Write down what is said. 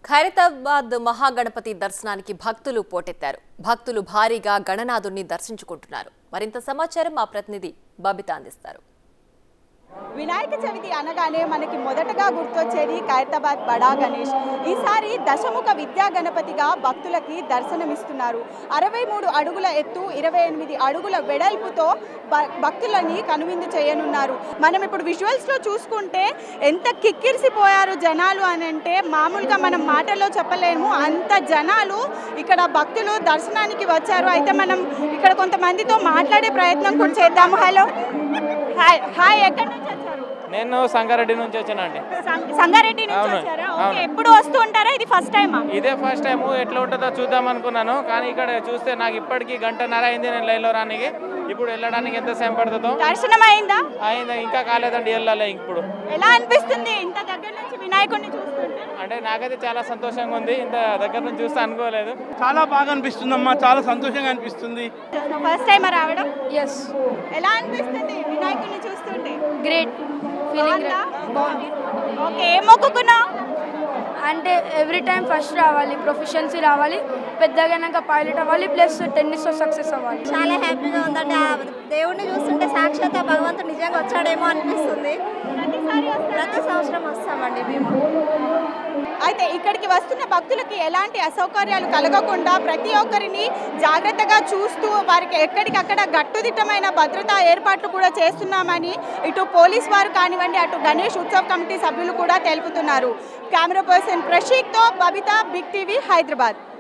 ఖైరతాబాద్ మహాగణపతి దర్శనానికి భక్తులు పోటెత్తారు భక్తులు భారీగా గణనాథుణ్ణి దర్శించుకుంటున్నారు మరింత సమాచారం మా ప్రతినిధి బబిత అందిస్తారు వినాయక చవితి అనగానే మనకి మొదటగా గుర్తొచ్చేది ఖైరతాబాద్ బడా గణేష్ ఈసారి దశముఖ విద్యా గణపతిగా భక్తులకి దర్శనమిస్తున్నారు అరవై మూడు అడుగుల ఎత్తు ఇరవై ఎనిమిది అడుగుల వెడల్పుతో భ- భక్తులని కనువిందు చేయనున్నారు మనం ఇప్పుడు విజువల్స్లో చూసుకుంటే ఎంత కిక్కిరిసిపోయారు జనాలు అని అంటే మామూలుగా మనం మాటల్లో చెప్పలేము అంత జనాలు ఇక్కడ భక్తులు దర్శనానికి వచ్చారు అయితే మనం ఇక్కడ కొంతమందితో మాట్లాడే ప్రయత్నం కూడా చేద్దాము హలో హాయ్ హాయ్ ఎక్కడి నుంచి వచ్చారు నేను సంగారెడ్డి నుంచి వచ్చానండి సం- సంగారెడ్డి నుంచి అవును, వచ్చారా అవును. ఓకే ఎప్పుడు వస్తూ ఉంటారా ఇది ఫస్ట్ టైమా ఇదే ఫస్ట్ టైం ఎట్లా ఉంటుందో చూద్దాం అనుకున్నాను కానీ ఇక్కడ చూస్తే నాకు ఇప్పటికీ గంటన్నర అయింది నేను లైన్లో రానికి ఇప్పుడు వెళ్ళడానికి ఎంత సేపు పడుతుందో దర్శనం అయిందా అయింది ఇంకా కాలేదండి వెళ్ళాలి ఇప్పుడు ఎలా అనిపిస్తుంది ఇంత దగ్గర నుంచి వినాయకుడిని చూస్తుంటే అంటే నాకైతే చాలా సంతోషంగా ఉంది ఇంత దగ్గర నుంచి చూస్తే అనుకోలేదు చాలా బాగా అనిపిస్తుందమ్మా చాలా సంతోషంగా అనిపిస్తుంది ఫస్ట్ టైం రావడం ఎస్ ఎలా అనిపిస్తుంది వినాయకుడిని చూస్తుంటే గ్రేట్ ఫీలింగ్ బాగుందా? ఓకే ఏం మొక్కుకున్నావు అంటే ఎవ్రీ టైం ఫస్ట్ రావాలి ప్రొఫిషియన్సీ రావాలి పెద్దగా పైలట్ అవ్వాలి ప్లస్ టెన్నిస్లో సక్సెస్ అవ్వాలి చాలా హ్యాపీగా ఉందండి ఆ దేవుణ్ణి చూస్తుంటే సాక్షాత్ ఆ భగవంతుడు నిజంగా వచ్చాడేమో అనిపిస్తుంది ప్రతి సంవత్సరం వస్తామండి మేము అయితే ఇక్కడికి వస్తున్న భక్తులకి ఎలాంటి అసౌకర్యాలు కలగకుండా ప్రతి ఒక్కరిని జాగ్రత్తగా చూస్తూ వారికి ఎక్కడికక్కడ గట్టుదిట్టమైన భద్రతా ఏర్పాట్లు కూడా చేస్తున్నామని ఇటు పోలీస్ వారు కానివ్వండి అటు గణేష్ ఉత్సవ్ కమిటీ సభ్యులు కూడా తెలుపుతున్నారు కెమెరా పర్సన్ ప్రషీక్తో బబిత బిగ్ టీవీ హైదరాబాద్